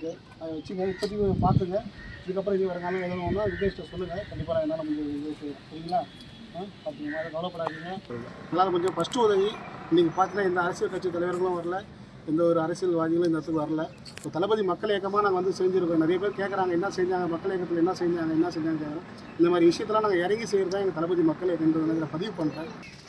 இருக்குது அதை வச்சு இப்போதைக்கு பார்த்துங்க இதுக்கப்புறம் இது வருங்காலம் எதுவும் ஒன்றா விஜய்கிட்ட சொல்லுங்கள் கண்டிப்பாக நான் என்னால் முடிஞ்ச இது செய்வேன் சரிங்களா ஆ பார்த்துங்க அதை கவலைப்படாதீங்க எல்லாரும் கொஞ்சம் ஃபஸ்ட்டு உதவி இன்றைக்கி பார்த்தீங்கன்னா எந்த அரசியல் கட்சி தலைவர்களும் வரல எந்த ஒரு அரசியல்வாதிகளும் இந்த இடத்துக்கு வரல இப்போ தளபதி மக்கள் இயக்கமாக நாங்கள் வந்து செஞ்சுருக்கோம் நிறைய பேர் கேட்குறாங்க என்ன செஞ்சாங்க மக்கள் இயக்கத்தில் என்ன செஞ்சாங்க என்ன செஞ்சாங்க கேட்குறோம் இந்த மாதிரி விஷயத்தெல்லாம் நாங்கள் இறங்கி செய்கிறது தான் எங்கள் தளபதி மக்கள் இயக்கன்றதை நான் பதிவு பண்ணுறேன்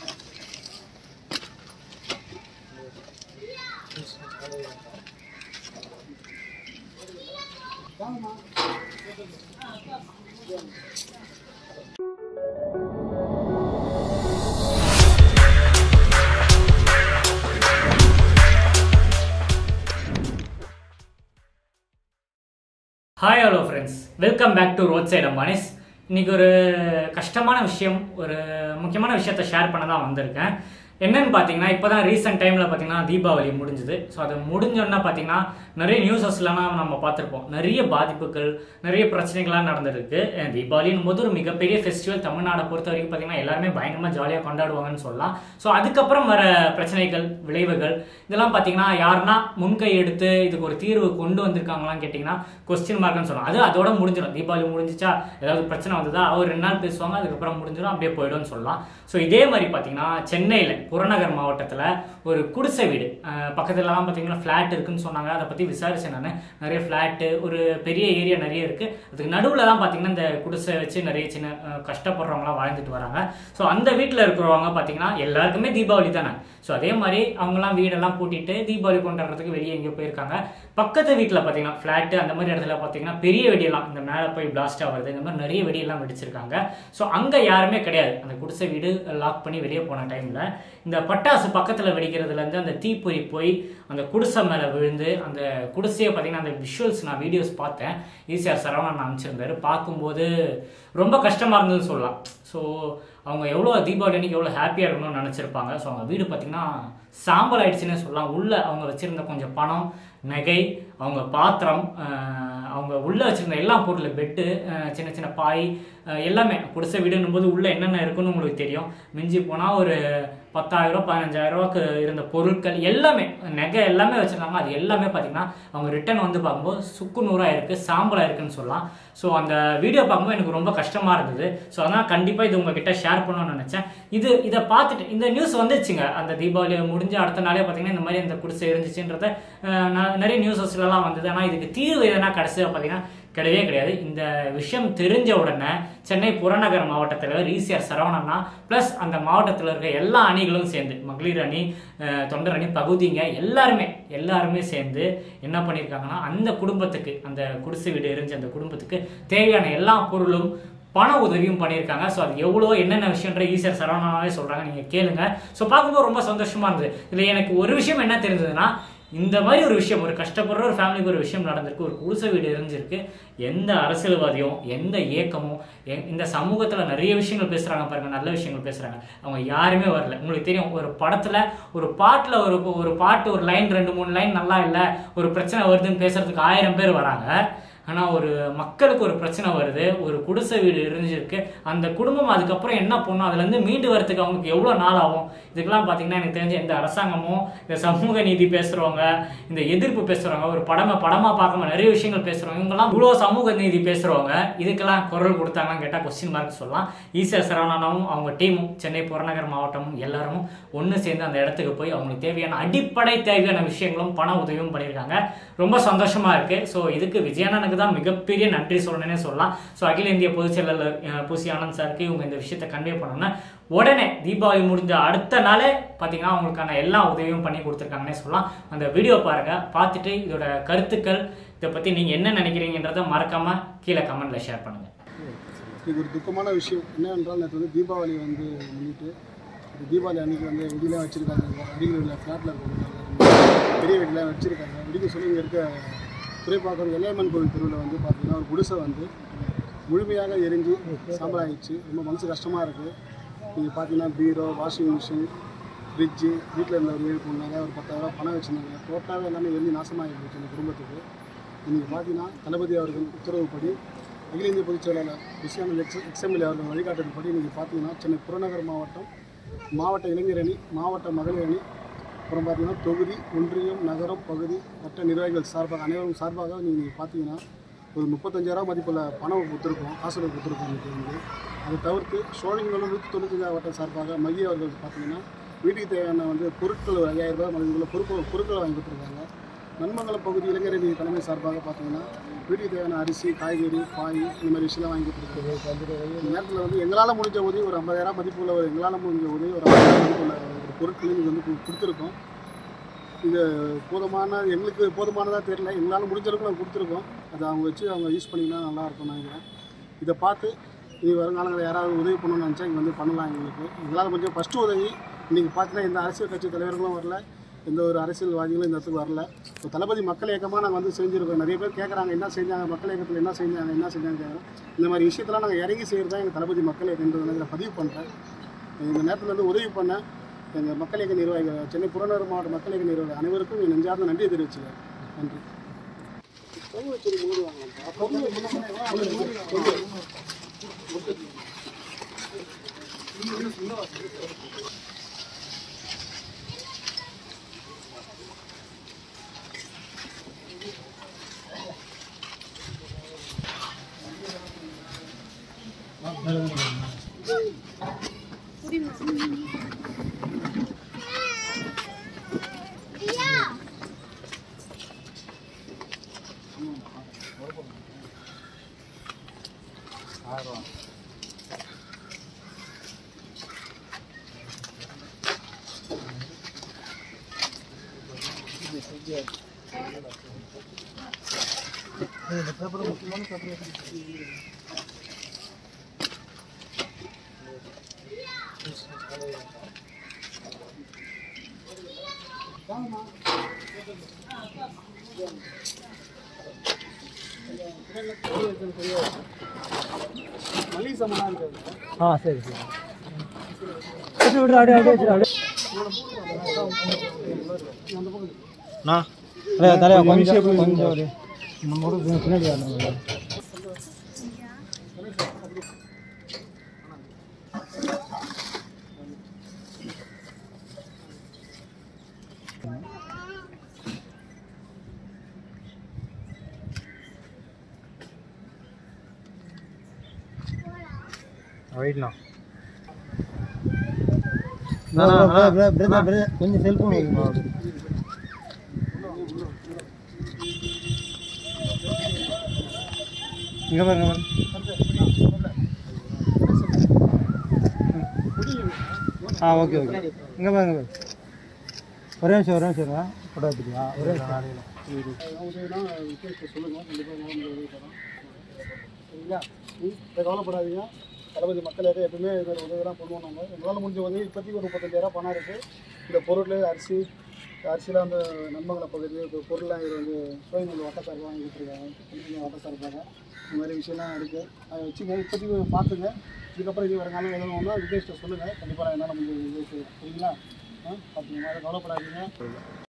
hi hello friends welcome back to road side Ambanis இன்னைக்கு ஒரு கஷ்டமான விஷயம் ஒரு முக்கியமான விஷயத்த ஷேர் பண்ண தான் வந்திருக்கேன் என்னன்னு பார்த்தீங்கன்னா இப்போ தான் ரீசெண்ட் டைமில் பார்த்தீங்கன்னா தீபாவளி முடிஞ்சுது ஸோ அது முடிஞ்சோன்னா பார்த்தீங்கன்னா நிறைய நியூஸஸ்லாம் நம்ம பார்த்துருப்போம் நிறைய பாதிப்புகள் நிறைய பிரச்சனைகள்லாம் நடந்திருக்கு அஹ் தீபாவளின் போது ஒரு மிகப்பெரிய ஃபெஸ்டிவல் தமிழ்நாடை பொறுத்த வரைக்கும் பார்த்தீங்கன்னா எல்லாருமே பயங்கரமாக ஜாலியாக கொண்டாடுவாங்கன்னு சொல்லலாம் ஸோ அதுக்கப்புறம் வர பிரச்சனைகள் விளைவுகள் இதெல்லாம் பார்த்தீங்கன்னா யாருன்னா முன்கை எடுத்து இதுக்கு ஒரு தீர்வு கொண்டு வந்திருக்காங்களான்னு கேட்டிங்கன்னா கொஸ்டின் மார்க்னு சொல்லலாம் அது அதோட முடிஞ்சிடும் தீபாவளி முடிஞ்சிச்சா ஏதாவது பிரச்சனை வந்ததா அவர் ரெண்டு நாள் பேசுவாங்க அதுக்கப்புறம் முடிஞ்சிடும் அப்படியே போயிடும்னு சொல்லலாம் ஸோ இதே மாதிரி பார்த்தீங்கன்னா சென்னையில் புறநகர் மாவட்டத்தில் ஒரு குடிசை வீடு அஹ் பக்கத்துலலாம் பார்த்தீங்கன்னா ஃப்ளாட் இருக்குன்னு சொன்னாங்க அதை பற்றி விசாரிச்சேன் நான் நிறைய ஃப்ளாட்டு ஒரு பெரிய ஏரியா நிறைய இருக்குது அதுக்கு நடுவில் தான் பார்த்தீங்கன்னா இந்த குடிசை வச்சு நிறைய சின்ன அஹ், கஷ்டப்படுறவங்களாம் வாழ்ந்துட்டு வராங்க ஸோ அந்த வீட்டில் இருக்கிறவங்க பார்த்தீங்கன்னா எல்லாருக்குமே தீபாவளி தானே ஸோ அதே மாதிரி அவங்கலாம் வீடெல்லாம் பூட்டிட்டு தீபாவளி கொண்டாடுறதுக்கு வெளியே எங்கேயோ போயிருக்காங்க பக்கத்து வீட்டில் பார்த்தீங்கன்னா ஃப்ளாட்டு அந்த மாதிரி இடத்துல பார்த்தீங்கன்னா பெரிய வெடியெல்லாம் இந்த மேலே போய் பிளாஸ்ட் ஆகுறது இந்த மாதிரி நிறைய வெடியெல்லாம் வெடிச்சிருக்காங்க ஸோ அங்கே யாருமே கிடையாது அந்த குடிசை வீடு லாக் பண்ணி வெளியே போன டைமில் இந்த பட்டாசு பக்கத்தில் வெடிக்கிறதுலேருந்து அந்த தீப்பொறி போய் அந்த குடிசை மேலே விழுந்து அந்த குடிசையை பார்த்தீங்கன்னா அந்த விஷுவல்ஸ் நான் வீடியோஸ் பார்த்தேன் ஈசிஆர் சரவணன் அனுப்பிச்சிருந்தாரு பார்க்கும்போது ரொம்ப கஷ்டமாக இருந்ததுன்னு சொல்லலாம் ஸோ அவங்க எவ்வளோ தீபாவளி அன்னைக்கு எவ்வளோ ஹாப்பியாக இருக்கணும்னு நினச்சிருப்பாங்க ஸோ அவங்க வீடு பார்த்தீங்கன்னா சாம்பல் ஆயிடுச்சுன்னே சொல்லலாம் உள்ளே அவங்க வச்சுருந்த கொஞ்சம் பணம் நகை அவங்க பாத்திரம் அஹ், அவங்க உள்ளே வச்சுருந்த எல்லா பொருள் பெட்டு சின்ன சின்ன பாய் அஹ், எல்லாமே குடிசை வீடுன்னும் போது உள்ளே என்னென்ன இருக்குன்னு உங்களுக்கு தெரியும் மிஞ்சி போனால் ஒரு பத்தாயிரம் பதினஞ்சாயிரம் ரூபாய்க்கு இருந்த பொருட்கள் எல்லாமே நகை எல்லாமே வச்சுருந்தாங்க அது எல்லாமே பார்த்தீங்கன்னா அவங்க ரிட்டர்ன் வந்து பார்க்கும்போது சுக்கு நூறாக இருக்குது சாம்பலாக இருக்குன்னு சொல்லலாம் ஸோ அந்த வீடியோ பார்க்கும்போது எனக்கு ரொம்ப கஷ்டமாக இருந்தது ஸோ அதனால் கண்டிப்பாக இது உங்ககிட்ட ஷேர் பண்ணணும்னு நினச்சேன் இது இதை பார்த்துட்டு இந்த நியூஸ் வந்துச்சுங்க அந்த தீபாவளி முடிஞ்ச அடுத்த நாளே பார்த்தீங்கன்னா இந்த மாதிரி அந்த குடிசை இருந்துச்சுன்றத அஹ், ந- நிறைய நியூஸஸ்லாம் வந்தது ஆனால் இதுக்கு தீர்வு எதனா கடைசியாக பார்த்தீங்கன்னா கிடையவே கிடையாது இந்த விஷயம் தெரிஞ்ச உடனே சென்னை புறநகர் மாவட்டத்தில் ஈசிஆர் சரவணன்னா ப்ளஸ் அந்த மாவட்டத்தில் இருக்க எல்லா அணிகளும் சேர்ந்து மகளிர் அணி அஹ், தொண்டர் அணி பகுதிங்க எல்லாருமே எல்லாருமே சேர்ந்து என்ன பண்ணியிருக்காங்கன்னா அந்த குடும்பத்துக்கு அந்த குடிசை வீடு எரிஞ்ச அந்த குடும்பத்துக்கு தேவையான எல்லா பொருளும் பண உதவியும் பண்ணியிருக்காங்க ஸோ அது எவ்வளோ என்னென்ன விஷயன்ற ஈஸியர் சரவணாவே சொல்கிறாங்க நீங்கள் கேளுங்க ஸோ பார்க்கும்போது ரொம்ப சந்தோஷமா இருந்தது இதில் எனக்கு ஒரு விஷயம் என்ன தெரிஞ்சதுன்னா இந்த மாதிரி ஒரு விஷயம் ஒரு கஷ்டப்படுற ஒரு ஃபேமிலிக்கு ஒரு விஷயம் நடந்திருக்கு ஒரு குடிசை வீடு எரிஞ்சிருக்கு எந்த அரசியல்வாதியும் எந்த இயக்கமும் எ- இந்த சமூகத்தில் நிறைய விஷயங்கள் பேசுகிறாங்க பாருங்க நல்ல விஷயங்கள் பேசுகிறாங்க அவங்க யாருமே வரல உங்களுக்கு தெரியும் ஒரு படத்தில் ஒரு பாட்டில் ஒரு ஒரு பாட்டு ஒரு லைன் ரெண்டு மூணு லைன் நல்லா இல்லை ஒரு பிரச்சனை வருதுன்னு பேசுறதுக்கு ஆயிரம் பேர் வராங்க ஆனால் ஒரு மக்களுக்கு ஒரு பிரச்சனை வருது ஒரு குடிசை வீடு இருந்துருக்கு அந்த குடும்பம் அதுக்கப்புறம் என்ன பண்ணும் அதுலேருந்து மீண்டு வரதுக்கு அவங்களுக்கு எவ்வளோ நாள் ஆகும் இதுக்கெல்லாம் பார்த்தீங்கன்னா எனக்கு தெரிஞ்ச இந்த அரசாங்கமும் இந்த சமூக நீதி பேசுகிறவங்க இந்த எதிர்ப்பு பேசுகிறவங்க ஒரு படமா படமாக பார்க்காம நிறைய விஷயங்கள் பேசுகிறவங்க இவங்கெல்லாம் இவ்வளோ சமூக நீதி பேசுகிறவங்க இதுக்கெல்லாம் குரல் கொடுத்தாங்கன்னு கேட்டால் கொஸ்டின் மார்க் சொல்லலாம் ஈசிஆர் சரவணனும் அவங்க டீமும் சென்னை புறநகர் மாவட்டமும் எல்லாரும் ஒன்று சேர்ந்து அந்த இடத்துக்கு போய் அவங்களுக்கு தேவையான அடிப்படை தேவையான விஷயங்களும் பண உதவியும் பண்ணியிருக்காங்க ரொம்ப சந்தோஷமா இருக்கு ஸோ இதுக்கு விஜயானனுக்கு தான் மிகப்பெரிய நன்றி சொல்லணும்னே சொல்லலாம் ஸோ அகில இந்திய பொதுச் செயலாளர் அஹ், பூசி ஆனந்த் சாருக்கு இவங்க இந்த விஷயத்தை கன்வே பண்ணோம்னா உடனே தீபாவளி முடிஞ்ச அடுத்த நாளே பார்த்தீங்கன்னா அவங்களுக்கான எல்லா உதவியும் பண்ணி கொடுத்துருக்காங்கன்னே சொல்லலாம் அந்த வீடியோ பாருங்க பார்த்துட்டு இதோட கருத்துக்கள் இதை பற்றி நீங்கள் என்ன நினைக்கிறீங்கன்றதை மறக்காம கீழே கமெண்ட்ல ஷேர் பண்ணுங்க இது ஒரு துக்கமான விஷயம் என்னவென்றால் நேற்று வந்து தீபாவளி வந்து முன்னிட்டு இந்த தீபாவளி அன்னைக்கு வந்து வெடிலாம் வச்சுருக்காங்க அருகில் உள்ள ஃப்ளாட்டில் இருக்கிறவங்க பெரிய வெடிலாம் வச்சுருக்காங்க வெடிக்க சொல்லி இங்கே இருக்க துறைப்பாக்கம் எல்லையம்மன் கோவில் தெருவில் வந்து பார்த்தீங்கன்னா ஒரு குடிசை வந்து முழுமையாக எரிஞ்சு சாம்பலாயிடுச்சு ரொம்ப மனசு கஷ்டமாக இருக்குது நீங்கள் பார்த்தீங்கன்னா பீரோ வாஷிங் மிஷின் ஃப்ரிட்ஜு வீட்டில் இருந்த ஒரு ஏழு பொண்ணாங்க ஒரு பத்தாயிரம் பணம் வச்சுருந்தாங்க டோட்டலாகவே எல்லாமே எரிஞ்சு நாசமாகி போச்சு இந்த குடும்பத்துக்கு இன்றைக்கி பார்த்தீங்கன்னா தளபதி அவர்கள் உத்தரவுப்படி அகில இந்திய பொதுச் செயலாளர் விஷயம் எக்ஸ் எக்ஸ்எம்எல்ஏ அவர்கள் வழிகாட்டுறதுபடி இன்றைக்கி பார்த்தீங்கன்னா சென்னை புறநகர் மாவட்டம் மாவட்ட இளைஞர் அணி மாவட்ட மகளிர் அணி அப்புறம் பார்த்தீங்கன்னா தொகுதி ஒன்றியம் நகரம் பகுதி வட்ட நிர்வாகிகள் சார்பாக அனைவரும் சார்பாக நீங்கள் பார்த்தீங்கன்னா ஒரு முப்பத்தஞ்சாயிரம் மதிப்புள்ள பணம் கொடுத்துருக்கோம் காசோலை கொடுத்துருக்கோம் இன்னைக்கு வந்து அதை தவிர்த்து சோழிங்கநல்லூர் நூற்றி தொண்ணூத்தஞ்சாவது வட்டம் சார்பாக மைய அவர்கள் பார்த்தீங்கன்னா வீட்டுக்கு தேவையான வந்து பொருட்கள் ஒரு ஐயாயிரம் ரூபாய் மதிப்புள்ள பொருட்கள் பொருட்களை வாங்கி கொடுத்துருக்காங்க நன்மங்கலம் பகுதி இளைஞரணி தலைமை சார்பாக பார்த்தீங்கன்னா வீட்டுக்கு தேவையான அரிசி காய்கறி பாய் இந்த மாதிரி விஷயம்லாம் வாங்கி கொடுத்துருக்காங்க இந்த நேரத்தில் வந்து எங்களால் முடிஞ்ச உதவி ஒரு ஐம்பதாயிரம் மதிப்புள்ள ஒரு எங்களால் முடிஞ்ச உதவி ஒரு ஐம்பதாயிரம் மதிப்புள்ள ஒரு பொருட்களையும் இது வந்து கு- கொடுத்துருக்கோம் இது போதுமான எங்களுக்கு போதுமானதாக தெரியல எங்களால் முடிஞ்ச அளவுக்கு நாங்கள் கொடுத்துருக்கோம் அதை அவங்க வச்சு அவங்க யூஸ் பண்ணிங்கன்னா நல்லா இருக்கும் நினைக்கிறேன் இதை பார்த்து இனி வருங்காலங்களில் யாராவது உதவி பண்ணணும்னு நினச்சா இங்கே வந்து பண்ணலாம் எங்களுக்கு எங்களால் கொஞ்சம் ஃபஸ்ட்டு உதவி இன்றைக்கி பார்த்தீங்கன்னா எந்த அரசியல் கட்சி தலைவர்களும் வரல எந்த ஒரு அரசியல்வாதிகளும் இந்த இடத்துக்கு வரல இப்போ தளபதி மக்கள் இயக்கமாக நாங்கள் வந்து செஞ்சுருக்கோம் நிறைய பேர் கேட்குறாங்க என்ன செஞ்சாங்க மக்கள் இயக்கத்தில் என்ன செஞ்சாங்க என்ன செஞ்சாங்க கேட்குறோம் இந்த மாதிரி விஷயத்தெல்லாம் நாங்கள் இறங்கி செய்கிறது தான் எங்கள் தளபதி மக்கள் இயக்கன்றதை நான் பதிவு பண்ணுறேன் இந்த நேரத்தில் வந்து உதவி பண்ண எங்கள் மக்கள் இயக்க நிர்வாகிகள் சென்னை புறநகர் மாவட்ட மக்கள் இயக்க நிர்வாகிகள் அனைவருக்கும் என் நெஞ்சார்ந்த நன்றியை தெரிவிச்சுக்கிறேன் நன்றி மளிகை சாமான் இருக்காது ஆ சரி சரி விட்டு விட்டு அப்படியே அப்படியே வச்சிரு அப்படியே நான் தலையா தலையா கொஞ்சம் கொஞ்சம் ஒரு முன்னூறு பின்னாடி வரணும் வெயிட்ண்ணா கொஞ்சம் செல்ஃபோன் இங்கே பாருங்க பாருங்க ஆ ஓகே ஓகே இங்கே பாருங்க பாருங்க ஒரே நிமிஷம் ஒரே நிமிஷம் இருங்க. ஃபோட்டோ எடுத்துக்கலாம் ஒரே நிமிஷம் உதவினா விசேஷத்தை சொல்லுங்கள் கண்டிப்பாக நான் உதவி தரோம் சரிங்களா ம், இதை கவலைப்படாதீங்க தளபதி மக்கள் எதை எப்பவுமே இது மாதிரி உதவிலாம் பண்ணுவோம் நாங்கள் எங்களால் முடிஞ்ச உதவி இப்போதைக்கு ஒரு முப்பத்தஞ்சாயிரம் பணம் இருக்குது இந்த பொருள் அரிசி அரிசியில் அந்த நன்மங்கல பகுதி இப்போ பொருள்லாம் இது வந்து சோயநூல் வட்ட சார்பாக வாங்கி கொடுத்துருக்காங்க கொஞ்சம் வட்ட சார்பாக இந்த மாதிரி விஷயம்லாம் இருக்குது அதை வச்சுங்க இப்போதைக்கு பார்த்துங்க இதுக்கப்புறம் இது வருங்காலம் எதுவும் ஒன்றா விஜய்கிட்ட சொல்லுங்கள் கண்டிப்பாக என்னால் முடிஞ்ச உதவி செய்வேன் சரிங்களா ஆ பார்த்துங்க அதை கவலைப்படாதீங்க